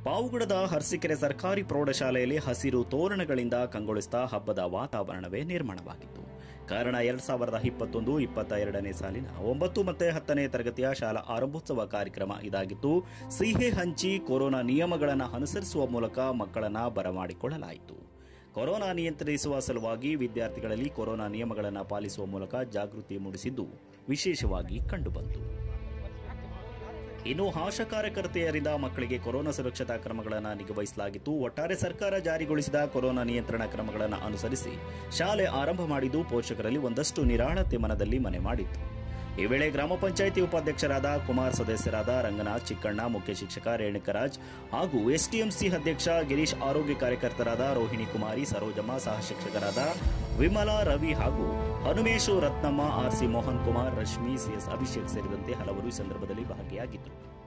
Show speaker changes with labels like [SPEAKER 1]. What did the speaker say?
[SPEAKER 1] ಪಾವುಗಡದ ಹರ್ಸಿಕೆರೆ ಸರ್ಕಾರಿ ಪ್ರೌಢಶಾಲೆಯಲ್ಲಿ ಹಸಿರು ತೋರಣಗಳಿಂದ ಕಂಗೊಳಿಸಿದ ಹಬ್ಬದ ವಾತಾವರಣವೇ ನಿರ್ಮಾಣವಾಗಿತ್ತು ಕಾರಣ ಎರಡ್ ಸಾವಿರದ ಇಪ್ಪತ್ತೊಂದು ಇಪ್ಪತ್ತ ಎರಡನೇ ಸಾಲಿನ ಒಂಬತ್ತು ಮತ್ತು ಹತ್ತನೇ ತರಗತಿಯ ಶಾಲಾ ಆರಂಭೋತ್ಸವ ಕಾರ್ಯಕ್ರಮ ಇದಾಗಿತ್ತು ಸಿಹಿ ಹಂಚಿ ಕೊರೋನಾ ನಿಯಮಗಳನ್ನು ಅನುಸರಿಸುವ ಮೂಲಕ ಮಕ್ಕಳನ್ನ ಬರಮಾಡಿಕೊಳ್ಳಲಾಯಿತು ಕೊರೋನಾ ನಿಯಂತ್ರಿಸುವ ಸಲುವಾಗಿ ವಿದ್ಯಾರ್ಥಿಗಳಲ್ಲಿ ಕೊರೋನಾ ನಿಯಮಗಳನ್ನು ಪಾಲಿಸುವ ಮೂಲಕ ಜಾಗೃತಿ ಮೂಡಿಸಿದ್ದು ವಿಶೇಷವಾಗಿ ಕಂಡುಬಂತು ಇನ್ನು ಆಶಾ ಕಾರ್ಯಕರ್ತೆಯರಿಂದ ಮಕ್ಕಳಿಗೆ ಕೊರೋನಾ ಸುರಕ್ಷತಾ ಕ್ರಮಗಳನ್ನು ನಿಗವಹಿಸಲಾಗಿತ್ತು ಒಟ್ಟಾರೆ ಸರ್ಕಾರ ಜಾರಿಗೊಳಿಸಿದ ಕೊರೋನಾ ನಿಯಂತ್ರಣ ಕ್ರಮಗಳನ್ನು ಅನುಸರಿಸಿ ಶಾಲೆ ಆರಂಭ ಮಾಡಿದ್ದು ಪೋಷಕರಲ್ಲಿ ಒಂದಷ್ಟು ನಿರಾಳತೆ ಮನದಲ್ಲಿ ಮನೆ ಮಾಡಿತ್ತು ಈ ವೇಳೆ ಗ್ರಾಮ ಪಂಚಾಯಿತಿ ಉಪಾಧ್ಯಕ್ಷರಾದ ಕುಮಾರ್ ಸದಸ್ಯರಾದ ರಂಗನಾಥ್ ಚಿಕ್ಕಣ್ಣ ಮುಖ್ಯ ಶಿಕ್ಷಕ ರೇಣುಕರಾಜ್ ಹಾಗೂ ಎಸ್ಟಿಎಂಸಿ ಅಧ್ಯಕ್ಷ ಗಿರೀಶ್ ಆರೋಗ್ಯ ಕಾರ್ಯಕರ್ತರಾದ ರೋಹಿಣಿ ಕುಮಾರಿ ಸರೋಜಮ್ಮ ಸಹ ಶಿಕ್ಷಕರಾದ ವಿಮಲಾ ರವಿ ಹಾಗೂ ಹನುಮೇಶು ರತ್ನಮ್ಮ ಆರ್ಸಿ ಮೋಹನ್ ಕುಮಾರ್ ರಶ್ಮಿ ಸಿಎಸ್ ಅಭಿಷೇಕ್ ಸೇರಿದಂತೆ ಹಲವರು ಈ ಸಂದರ್ಭದಲ್ಲಿ ಭಾಗಿಯಾಗಿದ್ದರು